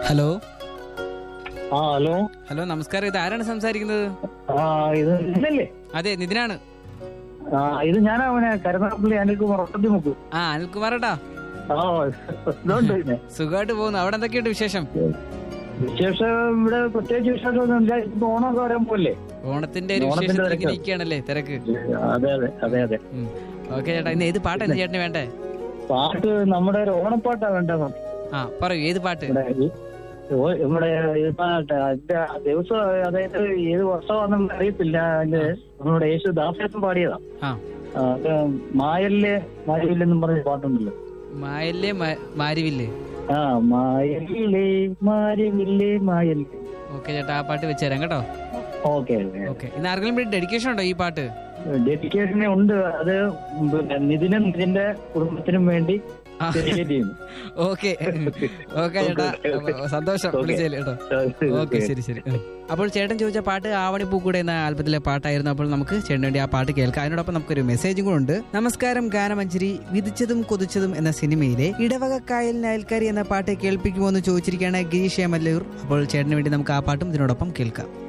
Hello ആ hello hello നമസ്കാരം ഇത് ആരാണ് സംസാരിക്കുന്നത് ആ ഇത് ഇതല്ലേ അതെ നിതിനാണ് ആ ഇത് ഞാനാ അവനെ കരുനാഗപ്പള്ളി അനിൽകുമാർ ഒട്ടത്തിമുക്ക് ആ അനിൽകുമാറേട്ടാ ആ ഇതുണ്ട് പിന്നെ സുഖമായിട്ട് പോകുന്നു അവിടെ എന്തൊക്കെയുണ്ട് വിശേഷം വിശേഷം ഇവിടെ പ്രത്യേകിച്ച് വിശേഷമൊന്നും ഇല്ല ഇപ്പൊ ഓണമൊക്കെ വരാൻ പോലെ ഓണത്തിന്റെ ഒരു ഓണത്തിന്റെ വിശേഷത്തിലേക്ക് തിരക്കാ. ഇരിക്കുകയാണല്ലേ തിരക്ക് അതെ അതെ അതെ അതെ ഓക്കെ ചേട്ടാ ഇന്ന് ഏത് പാട്ടാണ് ചേട്ടന് വേണ്ടേ പാട്ട് നമ്മുടെ ഒരു ഓണപ്പാട്ടാ വേണ്ടത് ആ പറയൂ ഏത് പാട്ട് ഇവിടെ ഈ- ഓ- നമ്മുടെ ഈ പാട്ട് അതിന്റെ ദിവസം അതായത് ഏത് വർഷമാണെന്ന് അറിയത്തില്ല അതിന്റെ നമ്മുടെ യേശു ദാസേട്ടൻ പാടിയതാ ആ ആ, അത് മായല്ലേ മായവില്ലെന്നും പറഞ്ഞ പാട്ടുണ്ടല്ലോ മായല്ലേ മാ- മാരിവില്ലേ ആ മായല്ലേ മായവില്ലേ മായല്ലേ ഓക്കെ ചേട്ടാ ആ പാട്ട് വെച്ചുതരാം കേട്ടോ ഓക്കെ ഓക്കെ ഇന്ന് ആർക്കെങ്കിലും വേണ്ടി ഡെഡിക്കേഷൻ ഉണ്ടോ ഈ പാട്ട് ഡെഡിക്കേഷനെ ഉണ്ട് അത് പിന്നെ നിതിനും നിതിന്റെ കുടുംബത്തിനും വേണ്ടി ആ. ഡെഡിക്കേറ്റ് ചെയ്യുന്നു ഓക്കെ ഓക്കെ ചേട്ടാ അപ്പൊ സന്തോഷം Okay. വിളിച്ചതിൽ കേട്ടോ ഓക്കെ ശരി ശരി ഉം. അപ്പോൾ ചേട്ടൻ ചോദിച്ച പാട്ട് ആവണി പൂക്കൂടെ എന്ന ആൽബത്തിലെ പാട്ടായിരുന്നു അപ്പോൾ നമുക്ക് ചേട്ടന് വേണ്ടി ആ പാട്ട് കേൾക്കാം അതിനോടൊപ്പം നമുക്കൊരു മെസ്സേജും കൂടെ ഉണ്ട് നമസ്കാരം ഗാനമഞ്ജരി വിധിച്ചതും കൊതിച്ചതും എന്ന സിനിമയിലെ ഇടവകക്കായൽ അയൽക്കാരി എന്ന പാട്ട് കേൾപ്പിക്കുമോ എന്ന് ചോദിച്ചിരിക്കുകയാണ് ഗിരീഷ് എമല്ലൂർ അപ്പോൾ ചേട്ടന് വേണ്ടി നമുക്ക് ആ പാട്ടും ഇതിനോടൊപ്പം കേൾക്കാം